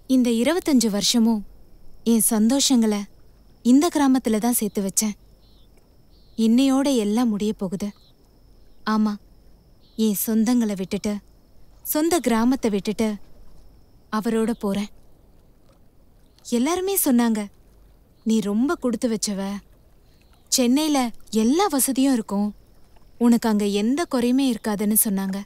இந்த இருபத்தஞ்சு வருஷமும் என் சந்தோஷங்களை இந்த கிராமத்துல தான் சேர்த்து வச்சேன் இன்னையோட எல்லாம் முடிய போகுது ஆமா என் சொந்தங்களை விட்டுட்டு சொந்த கிராமத்தை விட்டுட்டு அவரோட போறேன் எல்லாருமே சொன்னாங்க நீ ரொம்ப கொடுத்து வச்சவ சென்னையில எல்லா வசதியும் இருக்கும் உனக்கு அங்க எந்த குறையுமே இருக்காதுன்னு சொன்னாங்க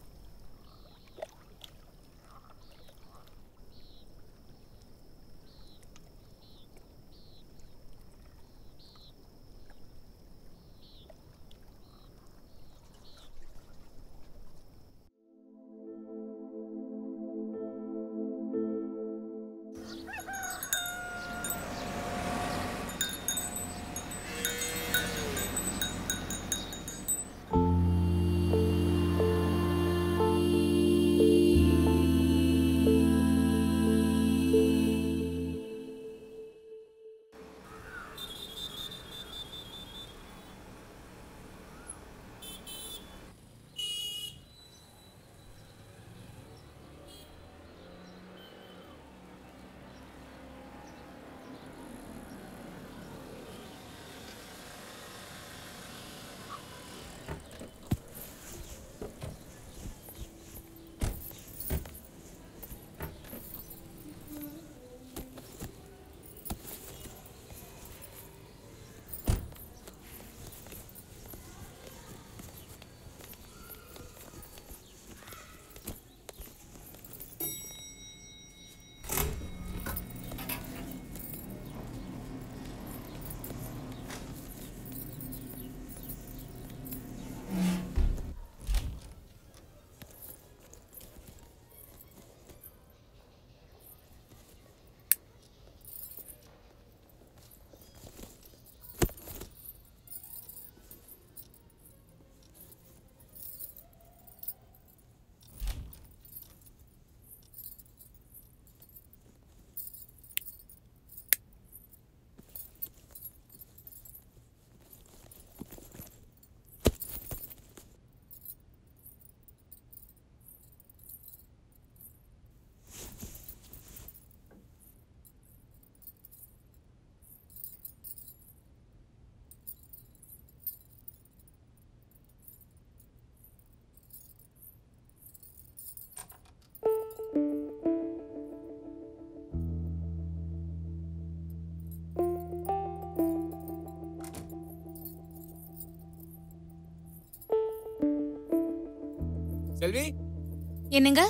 செல்வி என்னங்க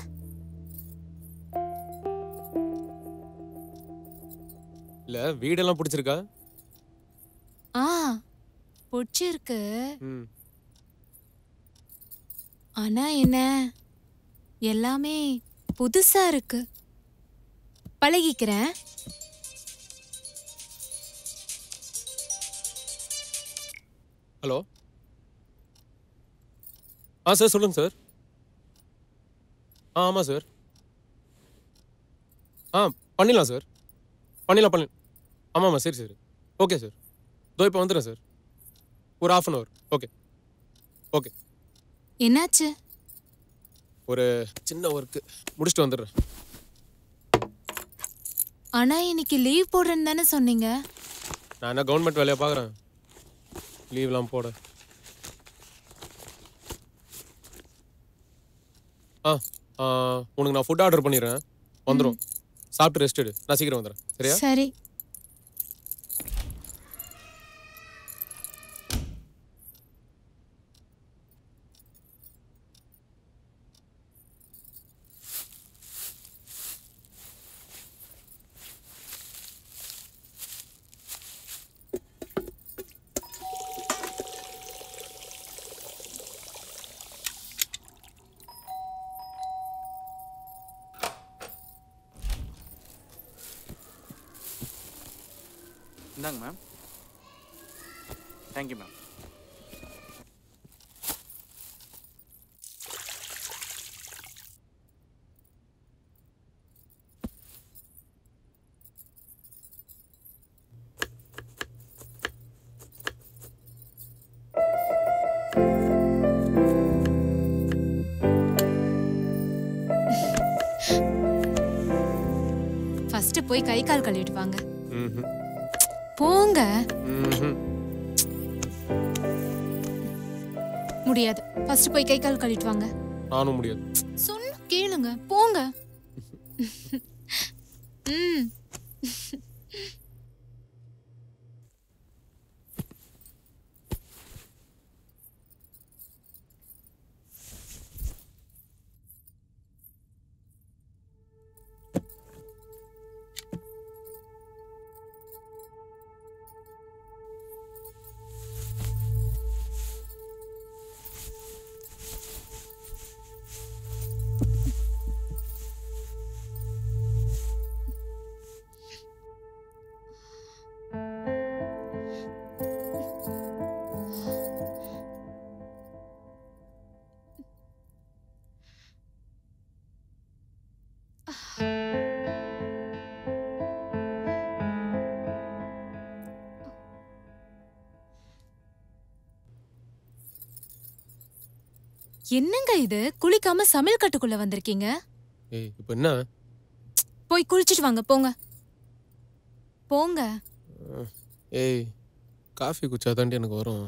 இல்ல வீடெல்லாம் பிடிச்சிருக்கா ஆ பிடிச்சிருக்கு ம் ஆனா என்ன எல்லாமே புதுசா இருக்கு பழகிக்கிறேன் ஹலோ ஆ சார் சொல்லுங்க சார் ஆ ஆமாம் சார் ஆ பண்ணிடலாம் சார் பண்ணிடலாம் பண்ணி ஆமாம்மா சரி சரி ஓகே சார் இதோ இப்போ வந்துடுறேன் சார் ஒரு half an hour okay okay என்னாச்சு ஒரு சின்ன ஒர்க்கு முடிச்சுட்டு வந்துடுறேன் ஆனா இன்னைக்கு லீவ் போடுறேன்னு தானே சொன்னீங்க நான் என்ன கவர்மெண்ட் வேலையை பார்க்குறேன் லீவ்லாம் போட ஆ ஆ, உனக்கு நான் ஃபுட் ஆர்டர் பண்ணிடுறேன் வந்துடும் சாப்பிட்டு ரெஸ்ட் எடு நான் சீக்கிரம் வந்துடுறேன் சரியா சரி இந்தாங்க மேம் தேங்க்யூ மேம் ஃபர்ஸ்ட் போய் கை கால் கழுவிட்டு வாங்க ம்ஹும். போங்க ம்ஹும். முடியாது ஃபர்ஸ்ட் போய் கை கால் கழுவிட்டு வாங்க நானும் முடியாது சொன்ன கேளுங்க போங்க ம் என்னங்க இது குளிக்காம சமையல் கட்டுக்குள்ள வந்திருக்கீங்க ஏய் இப்போ என்ன போய் குளிச்சிட்டு வாங்க போங்க போங்க ஏய் காஃபி குச்சாதாண்டி எனக்கு வரும்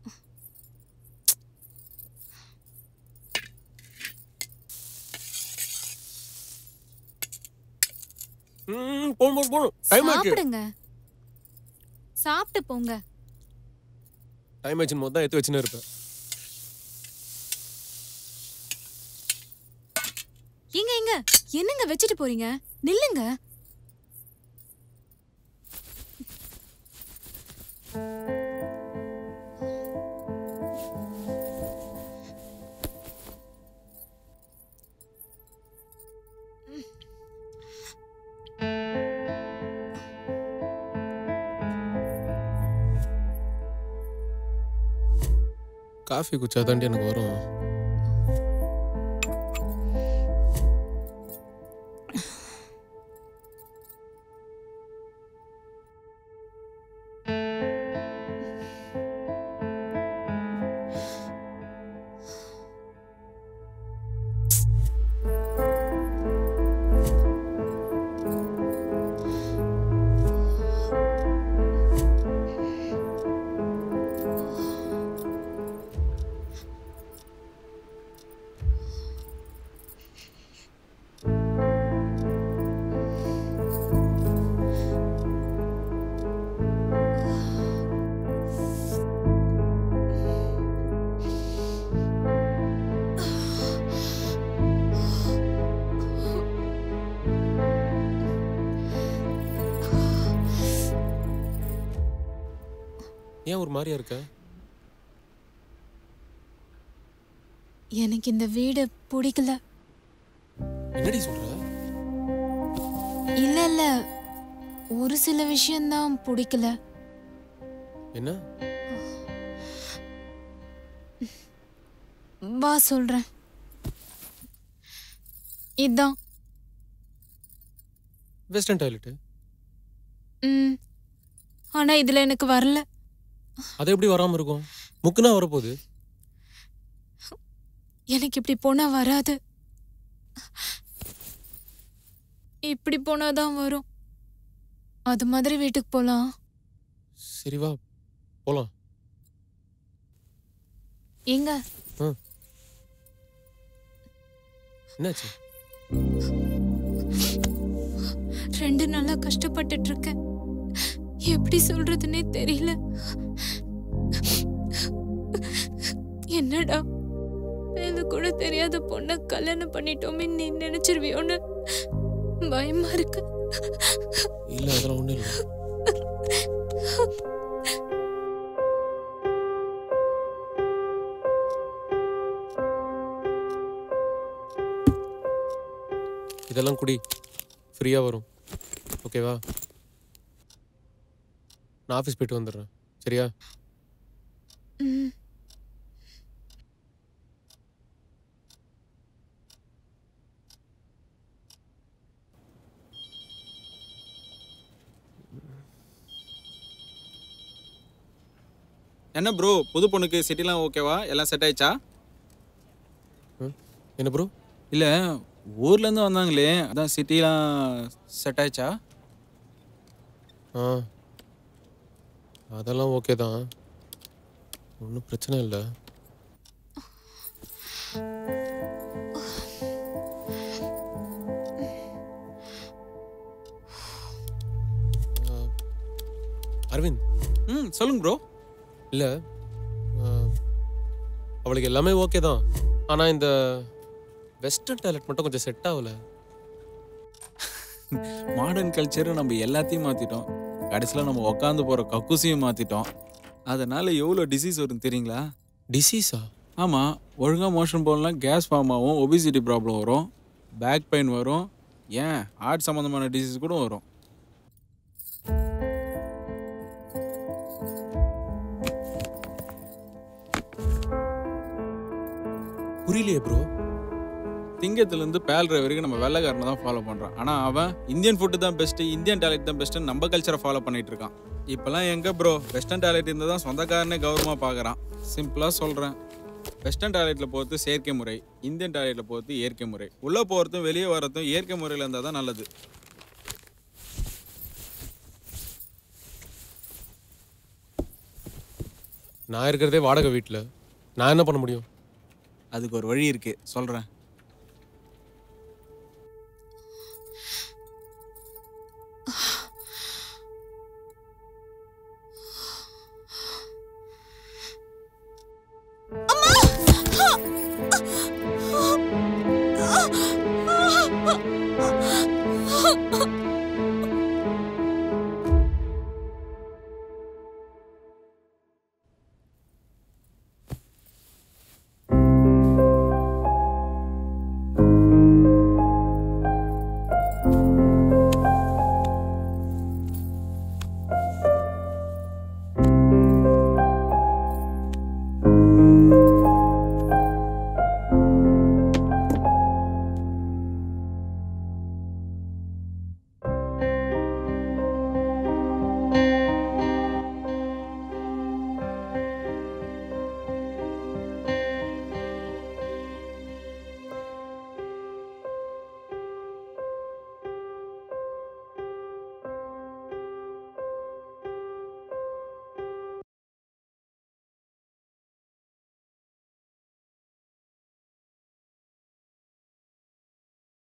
ம் போணும் போணும் போணும் டைம் ஆச்சு சாப்பிடுங்க சாப்பிட்டு போங்க டைம் ஆச்சுன்னு மொத்தம் எடுத்து வச்சுன்னு இருப்பேன் இங்க இங்க என்னங்க வச்சுட்டு போறீங்க நில்லுங்க காஃபி குச்சாதாண்டி எனக்கு வரும் ஏன் ஒரு மாதிரியா இருக்க எனக்கு இந்த வீடு பிடிக்கல என்னடி சொல்ற இல்ல இல்ல ஒரு சில விஷயம்தான் பிடிக்கல என்ன வா சொல்றேன் இதான் வெஸ்டர்ன் டாய்லெட் ம் ஆனா இதுல எனக்கு வரல அது எப்படி வராம இருக்கும் முக்குனா வரப்போகுது எனக்கு இப்படி போனா வராது இப்படி போனாதான் வரும் அது மாதிரி வீட்டுக்கு போலாம் சரி வா போலாம் எங்க என்னாச்சு ரெண்டு நாளா கஷ்டப்பட்டுட்டு இருக்கேன் எப்படி சொல்றதுன்னே தெரியல என்னடா வேலை கூட தெரியாத பொண்ண கல்யாணம் பண்ணிட்டோமே நீ நினைச்சிருவியோன்னு பயமா இருக்கு இல்ல அதெல்லாம் ஒண்ணும் இல்லை இதெல்லாம் குடி ஃப்ரீயா வரும் ஓகேவா நான் ஆஃபீஸ் போயிட்டு வந்துடுறேன் சரியா ம். என்ன ப்ரோ புது பொண்ணுக்கு சிட்டிலாம் ஓகேவா எல்லாம் செட் ஆயிடுச்சா என்ன ப்ரோ இல்லை ஊர்லேருந்து வந்தாங்களே அதான் சிட்டிலாம் செட் ஆயிடுச்சா ஆ அதெல்லாம் ஓகே தான் ஒன்றும் பிரச்சனை இல்லை ஆ, அரவிந்த் ம் சொல்லுங்க ப்ரோ இல்லை அவளுக்கு எல்லாமே ஓகே தான் ஆனால் இந்த வெஸ்டர்ன் டாய்லெட் மட்டும் கொஞ்சம் செட் ஆகல மாடர்ன் கல்ச்சரை நம்ம எல்லாத்தையும் மாற்றிட்டோம் கடைசியில் நம்ம உக்காந்து போகிற கக்கூசியும் மாற்றிட்டோம் அதனால் எவ்வளோ டிசீஸ் வரும் தெரியுங்களா டிசீஸா ஆமாம் ஒழுங்காக மோஷன் போகலாம் கேஸ் ஃபார்ம் ஆகும் ஒபிசிட்டி ப்ராப்ளம் வரும் பேக் பெயின் வரும் ஏன் ஹார்ட் சம்மந்தமான டிசீஸ் கூட வரும் புரியலையே ப்ரோ திங்கத்துலேருந்து பேல்ற வரைக்கும் நம்ம வெள்ளைக்காரனை தான் ஃபாலோ பண்ணுறான் ஆனால் அவன் இந்தியன் ஃபுட்டு தான் பெஸ்ட்டு இந்தியன் டேலண்ட் தான் பெஸ்ட்டுன்னு நம்ம கல்ச்சரை ஃபாலோ பண்ணிட்டு இருக்கான் இப்போல்லாம் எங்கே ப்ரோ வெஸ்டர்ன் டேலண்ட் இருந்தால் தான் சொந்தக்காரனே கௌரவமாக பார்க்குறான் சிம்பிளாக சொல்கிறேன் வெஸ்டர்ன் டாய்லெட்டில் போகிறது செயற்கை முறை இந்தியன் டாய்லெட்டில் போகிறது இயற்கை முறை உள்ளே போகிறதும் வெளியே வர்றதும் இயற்கை முறையில் இருந்தால் தான் நல்லது நான் இருக்கிறதே வாடகை வீட்டில் நான் என்ன பண்ண முடியும் அதுக்கு ஒரு வழி இருக்குது சொல்கிறேன்